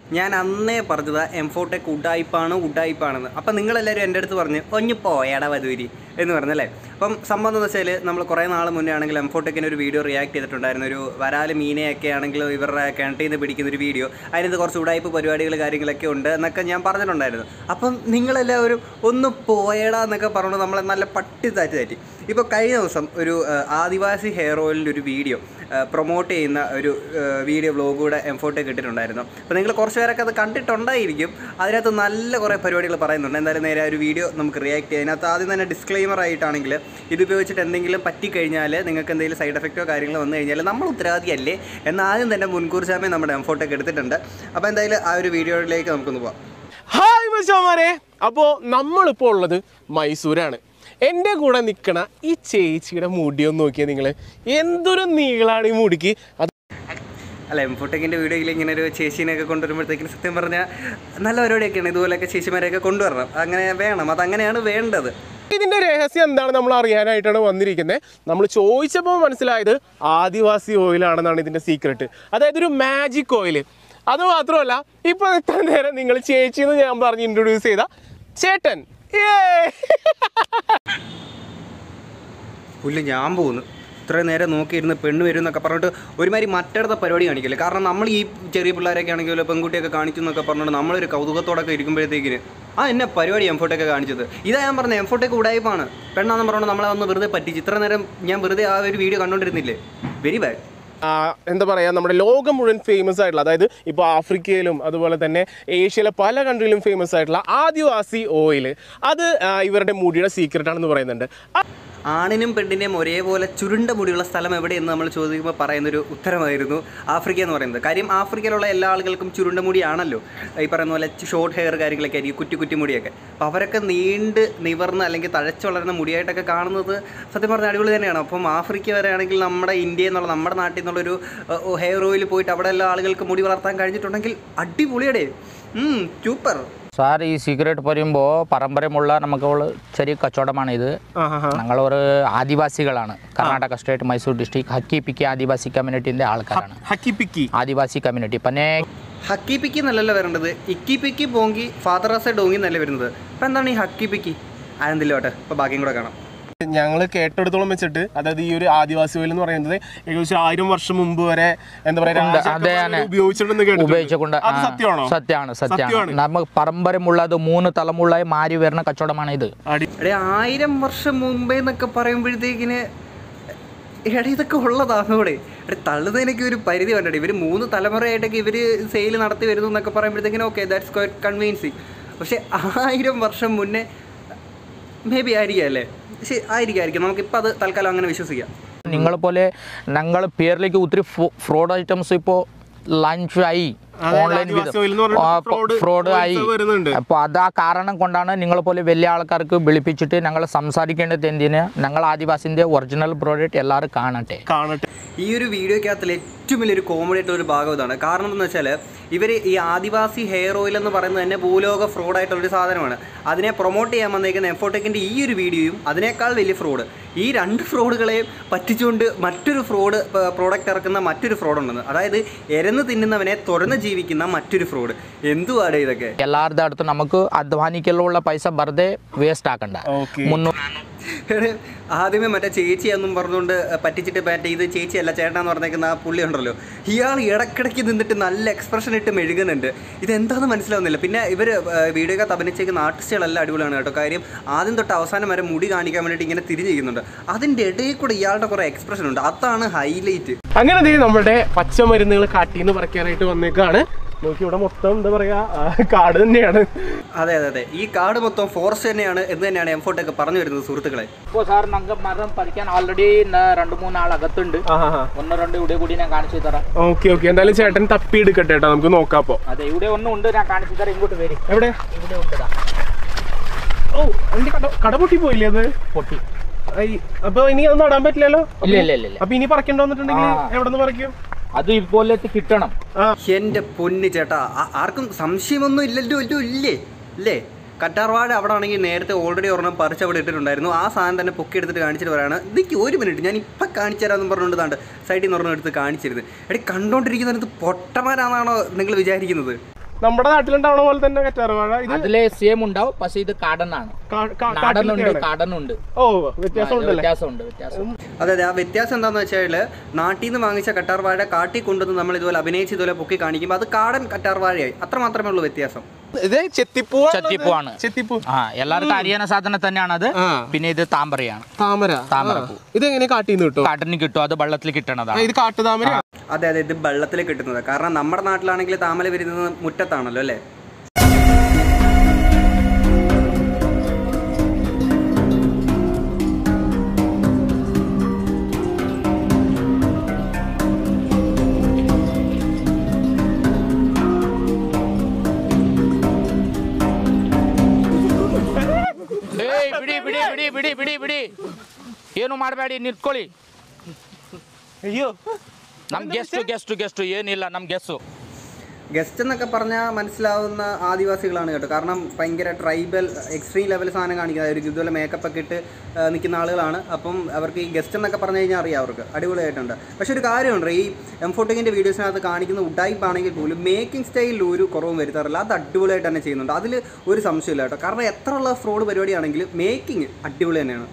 ഞാൻ അന്നേ പറഞ്ഞത് എംഫോട്ടെക് ഉഡായിപ്പാണ് ഉഡായിപ്പാണെന്ന് അപ്പം നിങ്ങളെല്ലാവരും എൻ്റെ അടുത്ത് പറഞ്ഞ് ഒഞ്ഞു പോയടാ വധൂരി എന്ന് പറഞ്ഞല്ലേ അപ്പം സംഭവം എന്ന് വെച്ചാൽ നമ്മൾ കുറേ നാൾ മുന്നേ ആണെങ്കിൽ എംഫോട്ടെക്കിന് ഒരു വീഡിയോ റിയാക്ട് ചെയ്തിട്ടുണ്ടായിരുന്നു ഒരു വരാല് മീനെയൊക്കെ ആണെങ്കിൽ ഇവരുടെ കിണറ്റിൽ നിന്ന് പിടിക്കുന്ന ഒരു വീഡിയോ അതിനകത്ത് കുറച്ച് ഉടായ്പ പരിപാടികൾ കാര്യങ്ങളൊക്കെ ഉണ്ട് എന്നൊക്കെ ഞാൻ പറഞ്ഞിട്ടുണ്ടായിരുന്നു അപ്പം നിങ്ങളെല്ലാവരും ഒന്ന് പോയടാ എന്നൊക്കെ പറഞ്ഞുകൊണ്ട് നമ്മളെ നല്ല പട്ടി താറ്റി താറ്റി ഇപ്പോൾ കഴിഞ്ഞ ദിവസം ഒരു ആ, ആദിവാസി ഹെയർ ഓയിലിൻ്റെ ഒരു വീഡിയോ പ്രൊമോട്ട് ചെയ്യുന്ന ഒരു വീഡിയോ വ്ലോഗ് കൂടെ എംഫോട്ടെക്ക് ഇട്ടിട്ടുണ്ടായിരുന്നു അപ്പോൾ നിങ്ങൾ കുറച്ച് പേരൊക്കെ അത് കണ്ടിട്ടുണ്ടായിരിക്കും അതിനകത്ത് നല്ല കുറേ പരിപാടികൾ പറയുന്നുണ്ട് എന്തായാലും നേരെ ആ ഒരു വീഡിയോ നമുക്ക് റിയാക്ട് ചെയ്യാം അതിനകത്ത് ആദ്യം തന്നെ ഡിസ്ക്ലെയിമർ ആയിട്ടാണെങ്കിൽ ഇത് ഉപയോഗിച്ചിട്ട് എന്തെങ്കിലും പറ്റിക്കഴിഞ്ഞാൽ നിങ്ങൾക്ക് എന്തെങ്കിലും സൈഡ് എഫക്റ്റോ കാര്യങ്ങളോ വന്നു കഴിഞ്ഞാൽ നമ്മൾ ഉത്തരവാദിയല്ലേ എന്ന് ആദ്യം തന്നെ മുൻകൂർ ജാമ്യം നമ്മുടെ എംഫോട്ടെക്ക് എടുത്തിട്ടുണ്ട് അപ്പോൾ എന്തായാലും ആ ഒരു വീഡിയോയിലേക്ക് നമുക്കൊന്ന് പോവാം ഹായ് മച്ചാമാരെ അപ്പോൾ നമ്മളിപ്പോൾ ഉള്ളത് മൈസൂരാണ് എൻ്റെ കൂടെ നിൽക്കണ ഈ ചേച്ചിയുടെ മുടി ഒന്ന് നോക്കിയാൽ നിങ്ങൾ എന്തൊരു നീളാണ് ഈ മുടിക്ക് അത് അല്ല എംഫോട്ടെക്കിൻ്റെ വീഡിയോയിൽ ഇങ്ങനെ ഒരു ചേച്ചീനെയൊക്കെ കൊണ്ടുവരുമ്പോഴത്തേക്കും സത്യം പറഞ്ഞാൽ നല്ല പരിപാടിയൊക്കെയാണ് ഇതുപോലെയൊക്കെ ചേച്ചിമാരെയൊക്കെ കൊണ്ടുവരണം അങ്ങനെ വേണം അതങ്ങനെയാണ് വേണ്ടത് ഇതിൻ്റെ രഹസ്യം എന്താണ് നമ്മൾ അറിയാനായിട്ടാണ് വന്നിരിക്കുന്നത് നമ്മൾ ചോദിച്ചപ്പോൾ മനസ്സിലായത് ആദിവാസി ഓയിലാണെന്നാണ് ഇതിൻ്റെ സീക്രട്ട് അതായത് ഒരു മാജിക് ഓയിൽ അത് മാത്രമല്ല ഇപ്പോൾ ഇത്ര നേരം നിങ്ങൾ ചേച്ചി എന്ന് ഞാൻ പറഞ്ഞ് ഇൻട്രൊഡ്യൂസ് ചെയ്ത ചേട്ടൻ ഏയ്! പുല്ല് ഞാൻ പോകുന്നു ഇത്രയും നേരം നോക്കിയിരുന്ന് പെണ്ണ് വരും എന്നൊക്കെ പറഞ്ഞിട്ട് ഒരുമാതിരി മറ്റടുത്ത പരിപാടി കാണിക്കില്ല കാരണം നമ്മൾ ഈ ചെറിയ പിള്ളേരൊക്കെ ആണെങ്കിലോ പെൺകുട്ടിയൊക്കെ കാണിച്ചു എന്നൊക്കെ പറഞ്ഞിട്ട് നമ്മളൊരു കൗതുകത്തോടൊക്കെ ഇരിക്കുമ്പോഴത്തേക്കിന് ആ എന്നെ പരിപാടി എംഫോട്ടൊക്കെ കാണിച്ചത് ഇതാ ഞാൻ പറഞ്ഞത് എംഫോട്ടൊക്കെ ഉടായ്പാണ് പെണ്ണാന്ന് പറഞ്ഞുകൊണ്ട് നമ്മളെ വന്ന് വെറുതെ പറ്റിച്ച് ഇത്ര നേരം ഞാൻ വെറുതെ ആ ഒരു വീഡിയോ കണ്ടുകൊണ്ടിരുന്നില്ലേ വെരി ബാഡ് ആ, എന്താ പറയുക നമ്മുടെ ലോകം മുഴുവൻ ഫേമസ് ആയിട്ടുള്ള അതായത് ഇപ്പോൾ ആഫ്രിക്കയിലും അതുപോലെ തന്നെ ഏഷ്യയിലെ പല കൺട്രിയിലും ഫേമസ് ആയിട്ടുള്ള ആദിവാസി ഓയിൽ അത് ആ, ഇവരുടെ മുടിയുടെ സീക്രട്ട് ആണെന്ന് പറയുന്നുണ്ട് ആ, ആണിനും പെണ്ണിനെയും ഒരേപോലെ ചുരുണ്ട മുടിയുള്ള സ്ഥലം എവിടെയെന്ന് നമ്മൾ ചോദിക്കുമ്പോൾ പറയുന്നൊരു ഉത്തരമായിരുന്നു ആഫ്രിക്ക എന്ന് പറയുന്നത് കാര്യം ആഫ്രിക്കയിലുള്ള എല്ലാ ആളുകൾക്കും ചുരുണ്ട മുടിയാണല്ലോ ഈ പറയുന്ന പോലെ ഷോർട്ട് ഹെയർ കാര്യങ്ങളൊക്കെ ആയിരിക്കും കുറ്റി കുറ്റി മുടിയൊക്കെ അപ്പോൾ അവരൊക്കെ നീണ്ട് നിവർന്ന് അല്ലെങ്കിൽ തഴച്ചു വളരുന്ന മുടിയായിട്ടൊക്കെ കാണുന്നത് സത്യം പറഞ്ഞാൽ അടിപൊളി തന്നെയാണ് അപ്പം ആഫ്രിക്ക വരെയാണെങ്കിൽ നമ്മുടെ ഇന്ത്യ എന്നുള്ള നമ്മുടെ നാട്ടിൽ നിന്നുള്ളൊരു ഹെയർ ഓയിൽ പോയിട്ട് അവിടെ എല്ലാ ആളുകൾക്ക് മുടി വളർത്താൻ കഴിഞ്ഞിട്ടുണ്ടെങ്കിൽ അടിപൊളിയടേ സൂപ്പർ സാർ ഈ സീക്രട്ട് പറയുമ്പോൾ പാരമ്പര്യമുള്ള നമുക്കുള്ള ചെറിയ കച്ചവടമാണ് ഇത് ആഹാഹാ. ഞങ്ങൾ ഒരു ആദിവാസികളാണ് കർണാടക സ്റ്റേറ്റ് മൈസൂർ ഡിസ്ട്രിക്ട് ഹക്കി പിക്കി ആദിവാസി കമ്മ്യൂണിറ്റിൻ്റെ ആൾക്കാരാണ് ഹക്കി പിക്കി ആദിവാസി കമ്മ്യൂണിറ്റി പിന്നെ ഹക്കി പിക്കി എന്നല്ലല്ലോ വരേണ്ടത് ഇക്കി പിക്കി പോങ്കി ഫാദറാസെ ഡോങ്ങി എന്നല്ലേ വരുന്നത് അപ്പം എന്താണ് ഈ ഹക്കി പിക്കി അതെന്തില്ലോട്ടെ ഇപ്പോൾ ബാക്കിയും കൂടെ കാണാം ഞങ്ങൾ കേട്ടെടുത്തോളം വെച്ചിട്ട് അതായത് ഈ ഒരു ആദിവാസി ഓയിൽ എന്ന് പറയുന്നത് ഏകദേശം ആയിരം വർഷം മുമ്പ് വരെ എന്താ പറയാ ഉണ്ട്. രാജാക്കന്മാര് അതെ, ഉപയോഗിച്ചിട്ടുണ്ടെന്ന് കേട്ടിട്ടുണ്ട്. ഉപയോഗിച്ചുകൊണ്ട് അത് സത്യമാണോ സത്യമാണ് സത്യമാണ് സത്യമാണ്. നമുക്ക് പാരമ്പര്യമുള്ളത് മൂന്ന് തലമുറയായി മാറി വരുന്ന കച്ചവടമാണ് ഇത് അടി എടേ ആയിരം വർഷം മുമ്പേ എന്നൊക്കെ പറയുമ്പോഴത്തേക്കിന് എടേ ഇതൊക്കെ ഉള്ളതാണോടെ എടേ തള്ളുന്നതിനൊക്കെ ഒരു പരിധി വേണ്ടേ ഇവർ മൂന്ന് തലമുറയായിട്ടൊക്കെ ഇവർ സെയിൽ നടത്തി വരുന്നു എന്നൊക്കെ പറയുമ്പോഴത്തേക്കിനും ഓക്കെ ദാറ്റ്സ് ക്വയറ്റ് കൺവീൻസിങ് പക്ഷേ ആയിരം വർഷം മുന്നേ മേ ബി ആയിരിക്കാം അല്ലേ പക്ഷേ ആയിരിക്കും ആയിരിക്കും നമുക്കിപ്പോൾ അത് തൽക്കാലം അങ്ങനെ വിശ്വസിക്കാം നിങ്ങളെ പോലെ ഞങ്ങൾ പേരിലേക്ക് ഒത്തിരി ഫ്രോഡ് ഐറ്റംസ് ഇപ്പോൾ ലഞ്ച് ആയി അതായത് ഓൺലൈൻ ആദിവാസി oil എന്ന് പറഞ്ഞിട്ട് fraud ഫ്രോഡ് oils ആയി വരുന്നുണ്ട്. അപ്പോൾ അത് ആ കാരണം കൊണ്ടാണ് നിങ്ങളെ പോലെ വലിയ ആൾക്കാർക്ക് വിളിപ്പിച്ചിട്ട് ഞങ്ങൾ സംസാരിക്കേണ്ടത് എന്തിന് ഞങ്ങൾ ആദിവാസിൻ്റെ ഒറിജിനൽ പ്രോഡക്റ്റ് എല്ലാവരും കാണട്ടെ കാണട്ടെ ഈ ഒരു വീഡിയോക്കകത്തിൽ ഏറ്റവും വലിയൊരു കോമഡി ആയിട്ടുള്ള ഒരു ഭാഗം ഇതാണ് കാരണം എന്താണെന്ന് വെച്ചാൽ ഇവർ ഈ ആദിവാസി ഹെയർ ഓയിൽ എന്ന് പറയുന്നത് തന്നെ ഭൂലോക ഫ്രോഡായിട്ടുള്ളൊരു സാധനമാണ് അതിനെ പ്രൊമോട്ട് ചെയ്യാൻ വന്നേക്കുന്ന എഫോട്ടെക്കിൻ്റെ ഈ ഒരു വീഡിയോയും അതിനേക്കാൾ വലിയ ഫ്രോഡ് ഈ രണ്ട് ഫ്രോഡുകളെയും പറ്റിച്ചുകൊണ്ട് മറ്റൊരു ഫ്രോഡ് പ്രോഡക്റ്റ് ഇറക്കുന്ന മറ്റൊരു ഫ്രോഡ് ഉണ്ടെന്ന് അതായത് എരന്ന് തിന്നുന്നവനെ തുറന്ന് ജീവിക്കുന്ന മറ്റൊരു ഫ്രോഡ് എന്തുവാടേ ഇതൊക്കെ എല്ലാവരുടെ അടുത്ത് നമുക്ക് അധ്വാനിക്കലുള്ള പൈസ വെറുതെ വേസ്റ്റ് ആക്കണ്ട ഓക്കെ മുന്നൂറ് എടേ, ആദ്യമേ മറ്റേ ചേച്ചിയാന്നും പറഞ്ഞുകൊണ്ട് പറ്റിച്ചിട്ട് മറ്റേ ഇത് ചേച്ചിയല്ല ചേട്ടനാന്ന് പറഞ്ഞേക്കുന്ന ആ പുള്ളി ഉണ്ടല്ലോ ഇയാൾ ഇടക്കിടയ്ക്ക് നിന്നിട്ട് നല്ല എക്സ്പ്രഷൻ ഇട്ട് മെഴുകുന്നുണ്ട് ഇതെന്താണെന്ന് മനസ്സിലാവുന്നില്ല പിന്നെ ഇവർ വീഡിയോക്കകത്ത് അഭിനയിച്ചേക്കുന്ന ആർട്ടിസ്റ്റുകളെല്ലാം അടിപൊളിയാണ് കേട്ടോ കാര്യം ആദ്യം തൊട്ട് അവസാനം വരെ മുടി കാണിക്കാൻ വേണ്ടിയിട്ട് ഇങ്ങനെ തിരിഞ്ഞ് ചെയ്യുന്നുണ്ട് അതിൻ്റെ ഇടയിൽ കൂടെ ഇയാളുടെ കുറേ എക്സ്പ്രഷൻ ഉണ്ട് അതാണ് ഹൈലൈറ്റ് അങ്ങനെ ദേ നമ്മുടെ പച്ചമരുന്നുകൾ കാട്ടിന്ന് പറിക്കാനായിട്ട് വന്നേക്കാണ് നോക്കി ഇവിടെ മൊത്തം എന്താ പറയാ ആ, കാട് തന്നെയാണ് അതെ അതെ അതെ ഈ കാട് മൊത്തം ഫോറസ്റ്റ് തന്നെയാണ് എന്ന് തന്നെയാണ് എംഫോട്ടൊക്കെ പറഞ്ഞു വരുന്നത് സുഹൃത്തുക്കളെ ഇപ്പോൾ സാർ ഞങ്ങൾക്ക് മരം പറിക്കാൻ ഓൾറെഡി രണ്ട് മൂന്ന് ആൾ അകത്തുണ്ട് ആഹാ ഒന്ന് രണ്ട് ഇവിടെ കൂടി ഞാൻ കാണിച്ചു തരാം ഓക്കെ ഓക്കെ എന്തായാലും ചേട്ടൻ തപ്പി എടുക്കട്ടെ കേട്ടോ നമുക്ക് നോക്കാം അപ്പോ അതെ ഇവിടെ ഒന്നും ഉണ്ട് ഞാൻ കാണിച്ചു തരാം ഇങ്ങോട്ട് വരും എവിടെ ഇവിടെ ഉണ്ട് ദാ. ഓ എന്റെ കട കട പൊട്ടി പോയില്ലേ അത് പൊട്ടി ഐ, അപ്പൊ ഇനി അത് നടാൻ പറ്റില്ലല്ലോ ഇല്ല ഇല്ല ഇല്ല ഇല്ല അപ്പൊ ഇനി പറിക്കണ്ട വന്നിട്ടുണ്ടെങ്കിൽ ആ. എവിടെ നിന്ന് പറിക്കും അത് ഇപ്പോഴത്തെ കിട്ടണം എൻ്റെ പൊന്ന് ചേട്ടാ ആ- ആർക്കും സംശയമൊന്നും ഇല്ലല്ലോ ഇല്ലോ ഇല്ലേ ഇല്ലേ കറ്റാർവാട് അവിടെ ആണെങ്കിൽ നേരത്തെ ഓൾറെഡി ഒരെണ്ണം പറിച്ച് അവിടെ ഇട്ടിട്ടുണ്ടായിരുന്നു ആ സാധനം തന്നെ പൊക്കി എടുത്തിട്ട് കാണിച്ചിട്ട് പറയാണ് ഇതൊക്കെ ഒരു മിനിറ്റ് ഞാൻ ഇപ്പം കാണിച്ചു തരാമെന്ന് പറഞ്ഞുകൊണ്ട് താണ്ട് സൈഡിൽ നിന്ന് ഒരെണ്ണം എടുത്ത് കാണിച്ചിരുന്നു എടി കണ്ടോണ്ടിരിക്കുന്നത് പൊട്ടമാരാണെന്നാണോ നിങ്ങൾ വിചാരിക്കുന്നത് നമ്മുടെ നാട്ടിലുണ്ടാവണ പോലെ തന്നെ കറ്റാർവാഴ ഇത് അതിലെ സെയിം ഉണ്ടാവും പക്ഷെ ഇത് കാടനാണ് കാ- കാ- നാടനുണ്ട് കാട്ടിലൊക്കെയാണ്. കാടനുണ്ട് ഓ വ്യത്യാസം ഉണ്ടല്ലേ വ്യത്യാസമുണ്ട് വ്യത്യാസം അതെ അതെ ആ വ്യത്യാസം എന്താണെന്ന് വെച്ചാൽ നാട്ടിൽ നിന്ന് വാങ്ങിച്ച കറ്റാർ വാഴ കാട്ടി കൊണ്ടുവന്ന് നമ്മൾ ഇതുപോലെ അഭിനയിച്ച് ഇതുപോലെ പൊക്കി കാണിക്കുമ്പോൾ അത് കാടൻ കറ്റാർ വാഴയായി അത്ര മാത്രമേ ഉള്ളൂ വ്യത്യാസം ഇത് ചെത്തിപ്പൂ ചെത്തിപ്പൂവാണ്. ചെത്തിപ്പൂ ആ എല്ലാവർക്കും അറിയാന സാധനം തന്നെയാണ് അത് ആ. പിന്നെ ഇത് താമരയാണ് താമര താമരപ്പൂ. ആ. ഇത് എങ്ങനെ കാട്ടിന്ന് കിട്ടും കാട്ടിന് കിട്ടും അത് വെള്ളത്തിൽ ആ, കിട്ടണതാണ് ഇത് കാട്ടുതാമര അതെ അതെ ഇത് വെള്ളത്തിൽ കിട്ടുന്നത് കാരണം നമ്മുടെ നാട്ടിലാണെങ്കിൽ താമര വരുന്നത് മുറ്റത്താണല്ലോ അല്ലേ ಏಯ್ ಬಿಡಿ ಬಿಡಿ ಬಿಡಿ ಬಿಡಿ ಬಿಡಿ ಬಿಡಿ ಏನು ಮಾಡಬೇಡಿ ನಿಂತ್ಕೊಳ್ಳಿ അയ്യോ ನಮ್ ಗೆಸ್ಟ್ ಗೆಸ್ಟ್ ಗೆಸ್ಟ್ ಏನಿಲ್ಲ ನಮ್ ಗೆಸ್ಸು ഗസ്റ്റ് എന്നൊക്കെ പറഞ്ഞാൽ മനസ്സിലാവുന്ന ആദിവാസികളാണ് കേട്ടോ കാരണം ഭയങ്കര ട്രൈബൽ എക്സ്ട്രീം ലെവൽ സാധനം കാണിക്കുന്നത് അവർക്ക് ഇതുപോലെ മേക്കപ്പ് ഒക്കെ ഇട്ട് ആ, നിൽക്കുന്ന ആളുകളാണ് അപ്പം അവർക്ക് ഈ ഗസ്റ്റ് എന്നൊക്കെ പറഞ്ഞു കഴിഞ്ഞാൽ അറിയാം അവർക്ക് അടിപൊളിയായിട്ടുണ്ട് പക്ഷെ ഒരു കാര്യമുണ്ട് ഈ എംഫോട്ടിങ്ങിൻ്റെ വീഡിയോസിനകത്ത് കാണിക്കുന്ന ഉഡായിപ്പ് ആണെങ്കിൽ പോലും മേക്കിംഗ് സ്റ്റൈലിൽ ഒരു കുറവും വരുത്താറില്ല അത് അടിപൊളിയായിട്ട് തന്നെ ചെയ്യുന്നുണ്ട് അതിൽ ഒരു സംശയമില്ല കേട്ടോ കാരണം എത്ര ഉള്ള ഫ്രോഡ് പരിപാടിയാണെങ്കിലും മേക്കിംഗ് അടിപൊളി തന്നെയാണ്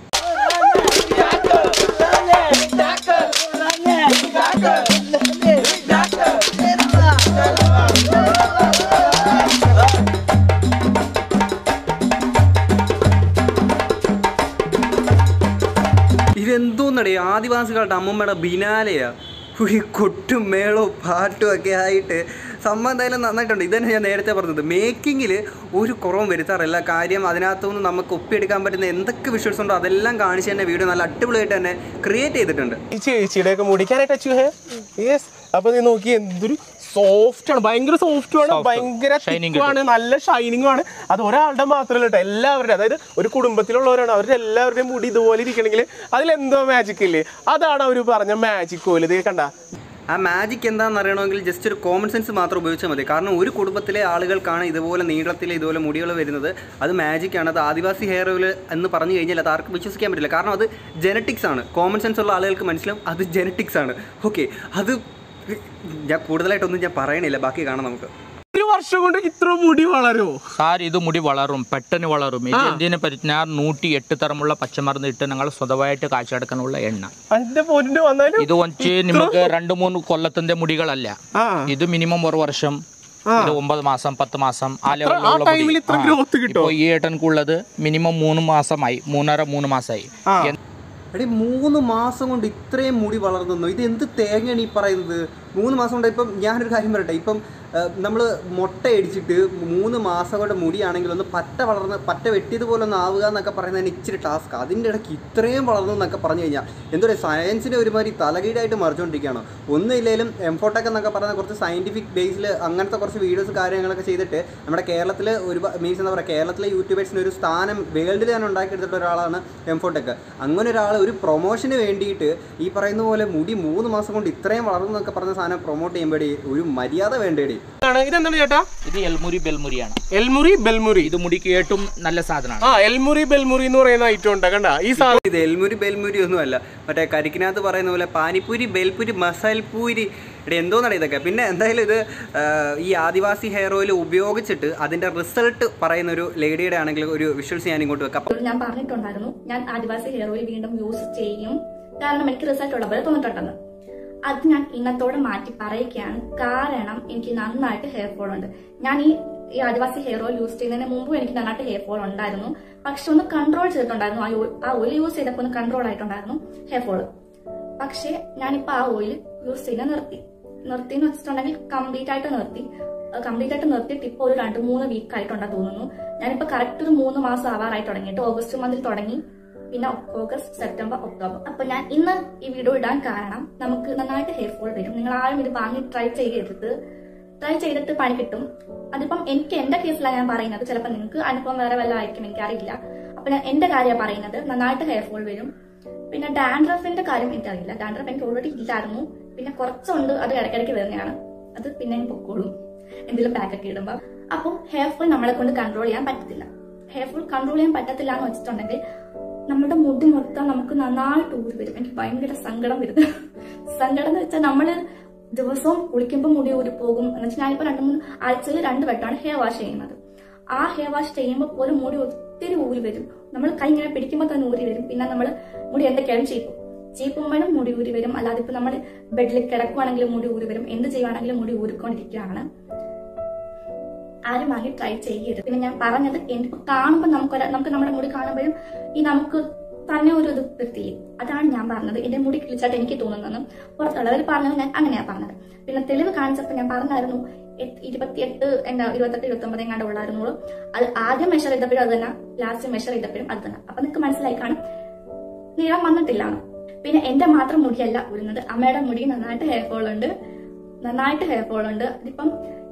ഇതെന്തോന്നടേ ആദിവാസികളുടെ അമ്മമ്മയുടെ ബിനാലയാ ഒരു കൊട്ടും മേളവും പാട്ടും ഒക്കെ ആയിട്ട് സംഭവം എന്തായാലും നന്നായിട്ടുണ്ട് ഇതന്നെ ഞാൻ നേരത്തെ പറഞ്ഞത് മേക്കിങ്ങിൽ ഒരു കുറവും വരുത്താറില്ല കാര്യം അതിനകത്തുനിന്ന് നമുക്ക് ഒപ്പിയെടുക്കാൻ പറ്റുന്ന എന്തൊക്കെ വിഷ്വൽസ് ഉണ്ടോ അതെല്ലാം കാണിച്ച് തന്നെ വീഡിയോ നല്ല അടിപൊളിയായിട്ട് തന്നെ ക്രിയേറ്റ് ചെയ്തിട്ടുണ്ട് ഈ ചേച്ചിയുടെ ഒക്കെ മുടിക്കാനായിട്ട് അച്ചു ഹേ യെസ് അപ്പൊ നീ നോക്കി എന്തൊരു സോഫ്റ്റ് ആണ് ഭയങ്കര സോഫ്റ്റ് ആണ് Soft. ഭയങ്കര Shining thick ആണ് നല്ല ഷൈനിങ് ആണ് അത് ഒരാളുടെ മാത്രമല്ല കേട്ടോ എല്ലാവരുടെ അതായത് ഒരു കുടുംബത്തിലുള്ളവരാണ് അവരുടെ എല്ലാവരുടെയും മുടി ഇതുപോലെ ഇരിക്കണമെങ്കിൽ അതിലെന്തോ മാജിക് ഇല്ലേ അതാണ് അവർ പറഞ്ഞ മാജിക് പോലെ ഇത് കണ്ട ആ മാജിക് എന്താണെന്ന് അറിയണമെങ്കിൽ ജസ്റ്റ് ഒരു കോമൺ സെൻസ് മാത്രം ഉപയോഗിച്ചാൽ മതി കാരണം ഒരു കുടുംബത്തിലെ ആളുകൾക്കാണ് ഇതുപോലെ നീളത്തിൽ ഇതുപോലെ മുടികൾ വരുന്നത് അത് മാജിക്കാണ് അത് ആദിവാസി ഹെയർ ഓയിൽ എന്ന് പറഞ്ഞു കഴിഞ്ഞാൽ അത് ആർക്കും വിശ്വസിക്കാൻ പറ്റില്ല കാരണം അത് ജനറ്റിക്സ് ആണ് കോമൺ സെൻസ് ഉള്ള ആളുകൾക്ക് മനസ്സിലാവും അത് ജനറ്റിക്സ് ആണ് ഓക്കെ അത് ഞാൻ കൂടുതലായിട്ടൊന്നും ഞാൻ പറയണില്ല ബാക്കി കാണാം നമുക്ക് ഒരു വർഷം കൊണ്ട് ഇത്ര മുടി വളരുമോ സാർ ഇത് മുടി വളരും പെട്ടെന്ന് വളരും ഇത് എന്തിനെ പറ്റിയാൽ നൂറ്റി എട്ട് തരമുള്ള പച്ചമരുന്ന് ഇട്ട് ഞങ്ങൾ സ്വന്തമായിട്ട് കാഴ്ചയെടുക്കാനുള്ള എണ്ണ അതിന്റെ പൊന്നു വന്നാലും ഇത് വച്ച് നമുക്ക് രണ്ട് മൂന്ന് കൊല്ലത്തിന്റെ മുടികളല്ല ആ ഇത് മിനിമം ഒരു വർഷം ഇത് ഒമ്പത് മാസം പത്ത് മാസം ആ ആ ലെവലിലുള്ള ടൈമിൽ ഇത്ര ഗ്രോത്ത് കിട്ടും ഇപ്പോൾ ഈ ഏട്ടൻക്കുള്ളത് മിനിമം മൂന്ന് മാസമായി മൂന്നര മൂന്ന് മാസമായി ആ എടി മൂന്ന് മാസം കൊണ്ട് ഇത്രയും മുടി വളർന്നു ഇത് എന്ത് തേങ്ങയാണ് ഈ പറയുന്നത് മൂന്ന് മാസം കൊണ്ട് ഇപ്പം ഞാനൊരു കാര്യം പറയട്ടെ ഇപ്പം നമ്മൾ മുട്ട അടിച്ചിട്ട് മൂന്ന് മാസം കൊണ്ട് മുടിയാണെങ്കിൽ ഒന്ന് പറ്റ വളർന്ന് പറ്റ വെട്ടിയതുപോലെ ഒന്ന് ആവുക എന്നൊക്കെ പറയുന്നതിന് ഇച്ചിരി ടാസ്ക് അതിൻ്റെ ഇടയ്ക്ക് ഇത്രയും വളർന്നു എന്നൊക്കെ പറഞ്ഞു കഴിഞ്ഞാൽ എന്തോ സയൻസിൻ്റെ ഒരുമാതിരി തലകീടായിട്ട് മറിച്ചുകൊണ്ടിരിക്കുകയാണ് ഒന്നുമില്ലെങ്കിലും എംഫോട്ടെക് എന്നൊക്കെ പറയുന്ന കുറച്ച് സയൻറ്റിഫിക് ബേസിൽ അങ്ങനത്തെ കുറച്ച് വീഡിയോസ് കാര്യങ്ങളൊക്കെ ചെയ്തിട്ട് നമ്മുടെ കേരളത്തിൽ ഒരു മീൻസ് എന്താ പറയുക കേരളത്തിലെ യൂട്യൂബേഴ്സിന് ഒരു സ്ഥാനം വേൾഡിൽ തന്നെ ഉണ്ടാക്കിയെടുത്തിട്ടുള്ള ഒരാളാണ് എംഫോട്ടെക് അങ്ങനെ ഒരാൾ ഒരു പ്രൊമോഷന് വേണ്ടിയിട്ട് ഈ പറയുന്ന പോലെ മുടി മൂന്ന് മാസം കൊണ്ട് ഇത്രയും വളർന്നു എന്നൊക്കെ പറഞ്ഞ സാധനം പ്രൊമോട്ട് ചെയ്യുമ്പോഴേ ഒരു മര്യാദ വേണ്ടേടി ആണ് ഇതെന്താണ് ചേട്ടാ ഇത് എൽമുരി ബെൽമുരിയാണ് എൽമുറി ബെൽമുറി ഇത് മുടിക്ക് ഏറ്റവും നല്ല സാധനമാണ് ആ എൽമുറി ബെൽമുറി എന്ന് പറയുന്ന ഐറ്റം ഉണ്ട് കണ്ട ഈ സാധനം ഇത് എൽമുരി ബെൽമുരി ഒന്നുമല്ല മറ്റേ കരിക്കിനകത്ത് പറയുന്ന പോലെ പാനിപ്പൂരി ബെൽപൂരി മസാൽപൂരി ഇവിടെ എന്തോന്നാണ് ഇതൊക്കെ പിന്നെ എന്തായാലും ഇത് ആ, ഈ ആദിവാസി ഹെയർ ഓയിൽ ഉപയോഗിച്ചിട്ട് അതിൻ്റെ റിസൾട്ട് പറയുന്ന ഒരു ലേഡിയുടെ ആണെങ്കിൽ ഒരു വിഷ്വൽസ് ഞാൻ ഇങ്ങോട്ട് വെക്കാം അവരോട് ഞാൻ പറഞ്ഞിട്ടുണ്ടായിരുന്നു ഞാൻ ആദിവാസി ഹെയർ ഓയിൽ വീണ്ടും യൂസ് ചെയ്യും കാരണം എനിക്ക് റിസൾട്ട് ഉള്ള പോലെ തോന്നിട്ടുണ്ടെന്ന് അത് ഞാൻ ഇന്നത്തോടെ മാറ്റി പറയുകയാണ് കാരണം എനിക്ക് നന്നായിട്ട് ഹെയർ ഫോൾ ഉണ്ട് ഞാൻ ഈ ഈ ആദിവാസി ഹെയർ ഓയിൽ യൂസ് ചെയ്യുന്നതിന് മുമ്പും എനിക്ക് നന്നായിട്ട് ഹെയർ ഫോൾ ഉണ്ടായിരുന്നു പക്ഷെ ഒന്ന് കൺട്രോൾ ചെയ്തിട്ടുണ്ടായിരുന്നു ആ ഓ- ആ ഓയിൽ യൂസ് ചെയ്തപ്പോൾ ഒന്ന് കൺട്രോൾ ആയിട്ടുണ്ടായിരുന്നു ഹെയർ ഫോൾ പക്ഷേ ഞാനിപ്പോ ആ ഓയിൽ യൂസ് ചെയ്യുന്നത് നിർത്തി നിർത്തി എന്ന് വെച്ചിട്ടുണ്ടെങ്കിൽ കംപ്ലീറ്റ് ആയിട്ട് നിർത്തി കംപ്ലീറ്റ് ആയിട്ട് നിർത്തിയിട്ട് ഇപ്പോൾ ഒരു രണ്ട് മൂന്ന് വീക്ക് ആയിട്ടുണ്ടെന്ന് തോന്നുന്നു ഞാനിപ്പോൾ കറക്റ്റ് ഒരു മൂന്ന് മാസം ആവാറായി തുടങ്ങിയിട്ട് ഓഗസ്റ്റ് മന്തിൽ തുടങ്ങി പിന്നെ ഓഗസ്റ്റ് സെപ്റ്റംബർ ഒക്ടോബർ അപ്പൊ ഞാൻ ഇന്ന് ഈ വീഡിയോ ഇടാൻ കാരണം നമുക്ക് നന്നായിട്ട് ഹെയർ ഫോൾ വരും നിങ്ങൾ ആരും ഇത് വാങ്ങി ട്രൈ ചെയ്യരുത് ട്രൈ ചെയ്തിട്ട് പണി കിട്ടും അതിപ്പം എനിക്ക് എന്റെ കേസിലാണ് ഞാൻ പറയുന്നത് ചിലപ്പോൾ നിങ്ങൾക്ക് അനുഭവം വേറെ വല്ല ആയിരിക്കും എനിക്കറിയില്ല അപ്പൊ ഞാൻ എന്റെ കാര്യമാണ് പറയുന്നത് നന്നായിട്ട് ഹെയർ ഫോൾ വരും പിന്നെ ഡാൻഡ്രഫിന്റെ കാര്യം എനിക്കറിയില്ല ഡാൻഡ്രഫ് എനിക്ക് ഓൾറെഡി ഇല്ലായിരുന്നു പിന്നെ കുറച്ചുണ്ട് അത് ഇടയ്ക്കിടയ്ക്ക് വരുന്നതാണ് അത് പിന്നെ ഞാൻ പൊക്കോളും എന്തെങ്കിലും പാക്കൊക്കെ ഇടുമ്പോൾ അപ്പോൾ ഹെയർ ഫോൾ നമ്മളെ കൊണ്ട് കൺട്രോൾ ചെയ്യാൻ പറ്റത്തില്ല ഹെയർ ഫോൾ കൺട്രോൾ ചെയ്യാൻ പറ്റത്തില്ല എന്ന് വെച്ചിട്ടുണ്ടെങ്കിൽ നമ്മുടെ മുടി മൊത്തം നമുക്ക് നന്നായിട്ട് ഊരി വരും എനിക്ക് ഭയങ്കര സങ്കടം വരുന്നത് സങ്കടം എന്ന് വെച്ചാൽ നമ്മള് ദിവസവും കുളിക്കുമ്പോൾ മുടി ഊരി പോകും എന്ന് വെച്ചാൽ ഞാനിപ്പോ രണ്ട് മൂന്ന് ആഴ്ചയിൽ രണ്ട് വട്ടമാണ് ഹെയർ വാഷ് ചെയ്യുന്നത് ആ ഹെയർ വാഷ് ചെയ്യുമ്പോൾ പോലും മുടി ഒത്തിരി ഊരി വരും നമ്മൾ കൈ ഇങ്ങനെ പിടിക്കുമ്പോൾ തന്നെ ഊരി വരും പിന്നെ നമ്മൾ മുടി എന്തൊക്കെയാണ് ചീപ്പും ചീപ്പുമ്പോഴും മുടി ഊരി വരും അല്ലാതെ ഇപ്പൊ നമ്മൾ ബെഡിൽ കിടക്കുവാണെങ്കിലും മുടി ഊരി വരും എന്ത് ചെയ്യുവാണെങ്കിലും മുടി ഊരിക്കൊണ്ടിരിക്കുകയാണ് ആരും വാങ്ങി ട്രൈ ചെയ്യരുത് പിന്നെ ഞാൻ പറഞ്ഞത് എനിക്ക് കാണുമ്പോൾ നമുക്ക് നമുക്ക് നമ്മുടെ മുടി കാണുമ്പോഴും ഈ നമുക്ക് തന്നെ ഒരു ഇത് വൃത്തിയും അതാണ് ഞാൻ പറഞ്ഞത് എന്റെ മുടി കിളിച്ചായിട്ട് എനിക്ക് തോന്നുന്നതെന്നും പുറത്തുള്ളവർ പറഞ്ഞത് ഞാൻ അങ്ങനെയാ പറഞ്ഞത് പിന്നെ തെളിവ് കാണിച്ചപ്പോൾ ഞാൻ പറഞ്ഞായിരുന്നു എട്ട്- ഇരുപത്തിയെട്ട് എന്താ ഇരുപത്തെട്ട് ഇരുപത്തി ഒമ്പത് എങ്ങാണ്ട് ഉള്ളായിരുന്നുള്ളൂ അത് ആദ്യം മെഷർ ചെയ്തപ്പോഴും അത് തന്നെ ലാസ്റ്റ് മെഷർ ചെയ്തപ്പോഴും അത് തന്നെ അപ്പൊ നിങ്ങൾക്ക് മനസ്സിലായി കാണും നീളം വന്നിട്ടില്ല പിന്നെ എന്റെ മാത്രം മുടിയല്ല ഉരുന്നത് അമ്മയുടെ മുടി നന്നായിട്ട് ഹെയർ ഫോൾ ഉണ്ട് നന്നായിട്ട് ഹെയർ ഫോൾ ഉണ്ട് ഇതിപ്പം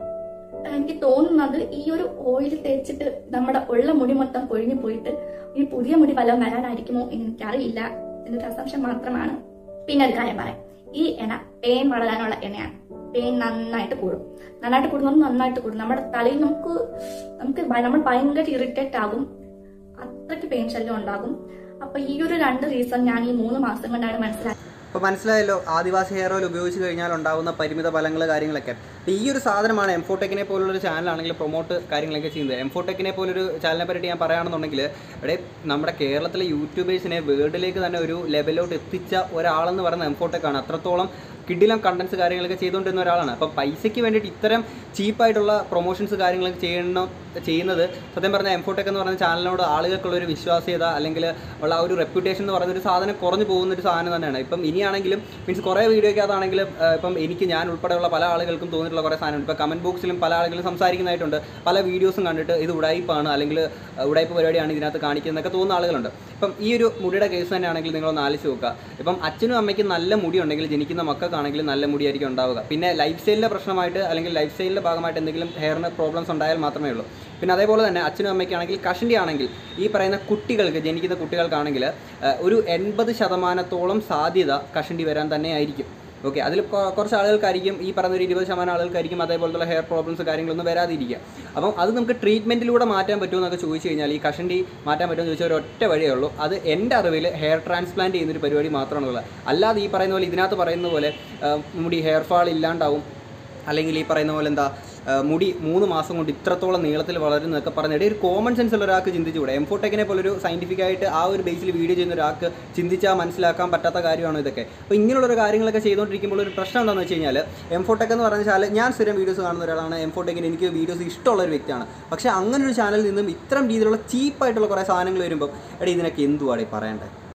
എനിക്ക് തോന്നുന്നത് ഈ ഒരു ഓയിൽ തേച്ചിട്ട് നമ്മുടെ ഉള്ള മുടി മൊത്തം പൊഴിഞ്ഞു പോയിട്ട് ഈ പുതിയ മുടി വല്ലതും വരാനായിരിക്കുമോ എന്ന് എനിക്കറിയില്ല എന്നൊരു അസംശം മാത്രമാണ് പിന്നെ ഒരു കാര്യം പറയാം ഈ എണ്ണ പെയിൻ വളരാനുള്ള എണ്ണയാണ് പെയിൻ നന്നായിട്ട് കൂടും നന്നായിട്ട് കൂടുന്നത് നന്നായിട്ട് കൂടും നമ്മുടെ തലയിൽ നമുക്ക് നമുക്ക് ഭ- നമ്മൾ ഭയങ്കര ഇറിറ്റേറ്റ് ആകും അത്രയ്ക്ക് പെയിൻ ശല്യം ഉണ്ടാകും അപ്പൊ ഈ ഒരു രണ്ട് റീസൺ ഞാൻ ഈ മൂന്ന് മാസം കൊണ്ടാണ് മനസ്സിലാക്കിയത് അപ്പോൾ മനസ്സിലായല്ലോ ആദിവാസി ഹെയർ ഓയിൽ ഉപയോഗിച്ച് കഴിഞ്ഞാൽ ഉണ്ടാകുന്ന പരിമിത ഫലങ്ങൾ കാര്യങ്ങളൊക്കെ അപ്പോൾ ഈ ഒരു സാധനമാണ് എംഫോടെക്കിനെ പോലുള്ളൊരു ചാനലാണെങ്കിൽ പ്രൊമോട്ട് കാര്യങ്ങളൊക്കെ ചെയ്യുന്നത് എംഫോടെക്കിനെ പോലൊരു ചാനലിനെ പറ്റി ഞാൻ പറയുകയാണെന്നുണ്ടെങ്കിൽ ഇവിടെ നമ്മുടെ കേരളത്തിലെ യൂട്യൂബേഴ്സിനെ വേൾഡിലേക്ക് തന്നെ ഒരു ലെവലിലോട്ട് എത്തിച്ച ഒരാളെന്ന് പറയുന്നത് എംഫോടെക്കാണ് അത്രത്തോളം കിഡിലം കണ്ടൻസ് കാര്യങ്ങളൊക്കെ ചെയ്തുകൊണ്ടിരുന്ന ഒരാളാണ് അപ്പോൾ പൈസയ്ക്ക് വേണ്ടിയിട്ട് ഇത്തരം ചീപ്പായിട്ടുള്ള പ്രൊമോഷൻസ് കാര്യങ്ങളൊക്കെ ചെയ്യണം ചെയ്യുന്നത് സത്യം പറഞ്ഞാൽ എംഫോടെക് എന്ന് പറയുന്ന ചാനലിനോട് ആളുകൾക്കുള്ള ഒരു വിശ്വാസ്യത അല്ലെങ്കിൽ ഉള്ള ആ ഒരു റെപ്യൂട്ടേഷൻ എന്ന് പറയുന്ന ഒരു സാധനം കുറഞ്ഞു പോകുന്ന ഒരു സാധനം തന്നെയാണ് ഇപ്പം ഇനിയാണെങ്കിലും മീൻസ് കുറേ വീഡിയോയ്ക്കകത്താണെങ്കിലും ആ, ഇപ്പം എനിക്ക് ഞാൻ ഉൾപ്പെടെയുള്ള പല ആളുകൾക്കും തോന്നിയിട്ടുള്ള കുറേ സാധനമുണ്ട് ഇപ്പോൾ കമൻറ്റ് ബോക്സിലും പല ആളുകളും സംസാരിക്കുന്നതായിട്ടുണ്ട് പല വീഡിയോസും കണ്ടിട്ട് ഇത് ഉടായിപ്പാണ് അല്ലെങ്കിൽ ആ, ഉടായിപ്പ് പരിപാടിയാണ് ഇതിനകത്ത് കാണിക്കുന്നതൊക്കെ തോന്നുന്ന ആളുകളുണ്ട് ഇപ്പം ഈ ഒരു മുടിയുടെ കേസ് തന്നെയാണെങ്കിൽ നിങ്ങളൊന്ന് ആലോചിച്ച് നോക്കുക ഇപ്പം അച്ഛനും അമ്മയ്ക്കും നല്ല മുടി ഉണ്ടെങ്കിൽ ജനിക്കുന്ന മക്കൾക്കാണെങ്കിലും നല്ല മുടിയായിരിക്കും ഉണ്ടാവുക പിന്നെ ലൈഫ് സ്റ്റൈലിൻ്റെ പ്രശ്നമായിട്ട് അല്ലെങ്കിൽ ലൈഫ് സ്റ്റൈലിൻ്റെ ഭാഗമായിട്ട് എന്തെങ്കിലും ഹെയറിന് പ്രോബ്ലംസ് ഉണ്ടായാൽ മാത്രമേ ഉള്ളൂ പിന്നെ അതേപോലെ തന്നെ അച്ഛനും അമ്മയ്ക്കാണെങ്കിൽ കഷണ്ടി ആണെങ്കിൽ ഈ പറയുന്ന കുട്ടികൾക്ക് ജനിക്കുന്ന കുട്ടികൾക്കാണെങ്കിൽ ആ, ഒരു എൺപത് ശതമാനത്തോളം സാധ്യത കഷണ്ടി വരാൻ തന്നെ ആയിരിക്കും ഓക്കെ അതിൽ കൊ- കുറച്ച് ആളുകൾക്കായിരിക്കും ഈ പറയുന്ന ഒരു ഇരുപത് ശതമാനം ആളുകൾക്കായിരിക്കും അതേപോലത്തുള്ള ഹെയർ പ്രോബ്ലംസ് കാര്യങ്ങളൊന്നും വരാതിരിക്കുക അപ്പം അത് നമുക്ക് ട്രീറ്റ്മെൻറ്റിലൂടെ മാറ്റാൻ പറ്റുമോ എന്നൊക്കെ ചോദിച്ചു കഴിഞ്ഞാൽ ഈ കഷണ്ടി മാറ്റാൻ പറ്റുമോ എന്ന് ചോദിച്ചാൽ ഒരു ഒറ്റ വഴിയേ ഉള്ളൂ അത് എൻ്റെ അറിവിൽ ഹെയർ ട്രാൻസ്പ്ലാന്റ് ചെയ്യുന്നൊരു പരിപാടി മാത്രമാണുള്ളത് അല്ലാതെ ഈ പറയുന്ന പോലെ ഇതിനകത്ത് പറയുന്ന പോലെ ആ, മുടി ഹെയർ ഫാൾ ഇല്ലാണ്ടാവും അല്ലെങ്കിൽ ഈ പറയുന്ന പോലെ എന്താ ആ, മുടി മൂന്ന് മാസം കൊണ്ട് ഇത്രത്തോളം നീളത്തിൽ വളരുന്നതൊക്കെ പറഞ്ഞിട്ട് ഒരു കോമൺ സെൻസ് ഉള്ള ഒരാൾക്ക് ചിന്തിച്ചുകൂടെ എംഫോടെക്കിനെ പോലെ ഒരു സയൻറ്റിഫിക് ആയിട്ട് ആ ഒരു ബേസിൽ വീഡിയോ ചെയ്യുന്ന ഒരാൾക്ക് ചിന്തിച്ചാൽ മനസ്സിലാക്കാൻ പറ്റാത്ത കാര്യമാണോ ഇതൊക്കെ അപ്പോൾ ഇങ്ങനെയുള്ള കാര്യങ്ങളൊക്കെ ചെയ്തുകൊണ്ടിരിക്കുമ്പോൾ ഒരു പ്രശ്നം എന്താണെന്ന് വെച്ച് കഴിഞ്ഞാൽ എംഫോടെക് എന്ന് പറഞ്ഞാൽ ഞാൻ സ്ഥിരം വീഡിയോസ് കാണുന്ന ഒരാളാണ് എംഫോടെക്കിന് എനിക്ക് വീഡിയോസ് ഇഷ്ടമുള്ള ഒരു വ്യക്തിയാണ് പക്ഷേ അങ്ങനെ ഒരു ചാനലിൽ നിന്നും ഇത്തരം രീതിയിലുള്ള ചീപ്പായിട്ടുള്ള കുറേ സാധനങ്ങൾ വരുമ്പോൾ എടീ ഇതിനൊക്കെ എന്തുവാടേ പറയണ്ടേ